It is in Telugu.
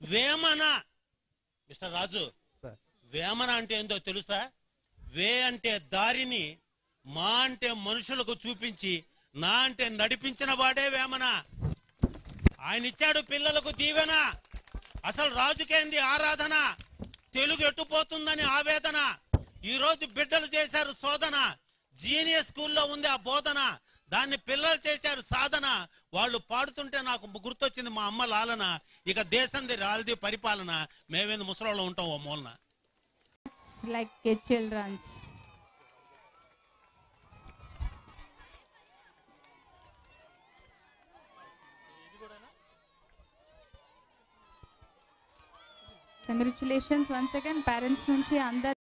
వేమన మిస్టర్ రాజు సార్ వేమన అంటే ఏందో తెలుసా వే అంటే దారిని మా అంటే మనుషులకు చూపించి నా అంటే నడిపించిన వాడే వేమన ఆయన ఇచ్చాడు పిల్లలకు దీవెన అసలు రాజుకేంది ఆరాధన తెలుగు ఎట్టుపోతుందని ఆవేదన ఈ రోజు బిడ్డలు చేశారు శోధన జీనియస్ స్కూల్లో ఉంది ఆ బోధన దాన్ని పిల్లలు చేశారు సాధన వాళ్ళు పాడుతుంటే నాకు గుర్తొచ్చింది మా అమ్మ లాలన ఇక దేశంది రాలిది పరిపాలన మేమేంది ముసలోళ్ళు ఉంటాం ఓ మూలన It's like a children's. Congratulations once again parents నుంచి అందరు